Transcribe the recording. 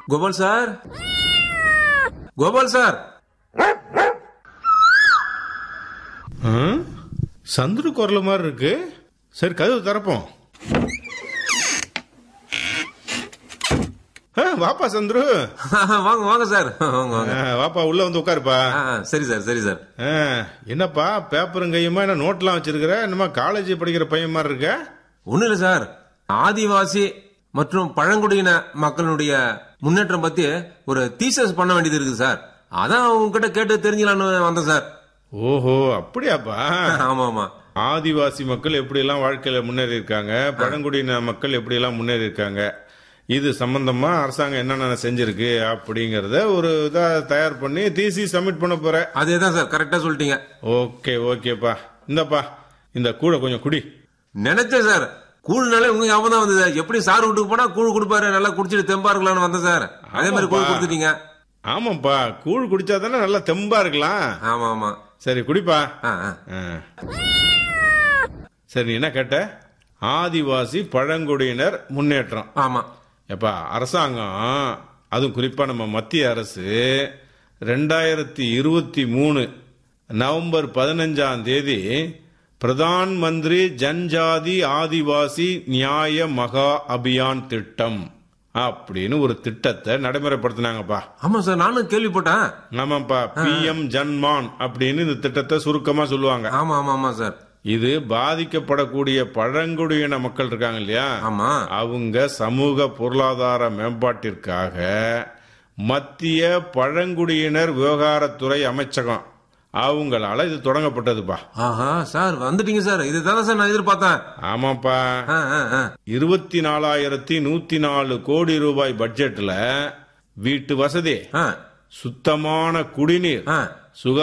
Gopal sir Gopal sir ம்? சந்துரு குரல் மாதிரி இருக்கு சரி கதவு திறப்போம் ஆ, வாப்பா சந்துரு வாங்க வாங்க சார் வாங்க வாங்க ஆ, வாப்பா உள்ள வந்து உட்காருப்பா ஆ, ஆ, சரி சார் சரி சார் ஆ, என்னப்பா பேப்பரும் கையுமா என்ன நோட்லாம் வச்சிருக்கிற என்னமா காலேஜ் படிக்கிற பையன் மாதிரி இருக்க ஒண்ணு இல்ல சார் ஆதிவாசி மற்றும் பழங்குடியின மக்களுடைய முன்னேற்றம் பத்தி ஒரு தீசஸ் பண்ண வேண்டியது இருக்குது சார் அதான் உங்ககிட்ட கேட்டு தெரிஞ்சுக்கலான்னு வந்தேன் சார் ஓஹோ அப்படியாப்பா ஆமா ஆமா ஆதிவாசி மக்கள் எப்படி எல்லாம் வாழ்க்கையில முன்னேறி இருக்காங்க பழங்குடியின மக்கள் எப்படி எல்லாம் முன்னேறி இருக்காங்க இது சம்பந்தமா அரசாங்கம் என்னென்ன செஞ்சிருக்கு அப்படிங்கறத ஒரு இதா தயார் பண்ணி தீசி சப்மிட் பண்ண போற அதே தான் சார் கரெக்டா சொல்லிட்டீங்க ஓகே ஓகேப்பா இந்தப்பா இந்த கூட கொஞ்சம் குடி நினைச்சேன் சார் கூழ்னாலே உங்க ஞாபகம் தான் வந்தது எப்படி சார் வீட்டுக்கு போனா கூழ் கொடுப்பாரு நல்லா குடிச்சிட்டு தெம்பா இருக்கலாம்னு வந்தேன் சார் அதே மாதிரி கூழ் ஆமாப்பா. கொடுத்துட்டீங்க ஆமாப்பா கூழ் குடிச்சா தானே நல்லா தெம்பா இருக்கலாம் ஆமா ஆமா சரி குடிப்பா ஆ, ஆ. ஆ. சரி நீ என்ன கேட்ட ஆதிவாசி பழங்குடியினர் முன்னேற்றம் ஆமா எப்பா அரசாங்கம் அதுவும் குறிப்பா நம்ம மத்திய அரசு ரெண்டாயிரத்தி இருபத்தி மூணு நவம்பர் பதினஞ்சாம் தேதி பிரதான் மந்திரி ஜன்ஜாதி ஆதிவாசி நியாய மகா அபியான் திட்டம் அப்படின்னு ஒரு திட்டத்தை நடைமுறைப்படுத்தினாங்கப்பா ஆமா சார் நானும் கேள்விப்பட்டேன் ஆமாப்பா பிஎம் ஜன்மான் அப்படின்னு இந்த திட்டத்தை சுருக்கமா சொல்லுவாங்க ஆமா ஆமா ஆமா சார் இது பாதிக்கப்படக்கூடிய பழங்குடியின மக்கள் இருக்காங்க இல்லையா ஆமா அவங்க சமூக பொருளாதார மேம்பாட்டிற்காக மத்திய பழங்குடியினர் விவகாரத்துறை அமைச்சகம் அவங்களால இது தொடங்கப்பட்டதுப்பா ஆஹா சார் வந்துட்டீங்க சார் இதுதானே சார் நான் எதிர்பார்த்தேன் ஆமாப்பா ஆ, ஆ, ஆ. இருபத்தி நாலாயிரத்தி நூத்தி நாலு கோடி ரூபாய் பட்ஜெட்ல வீட்டு வசதி ஆ, சுத்தமான குடிநீர் ஆ. சுகா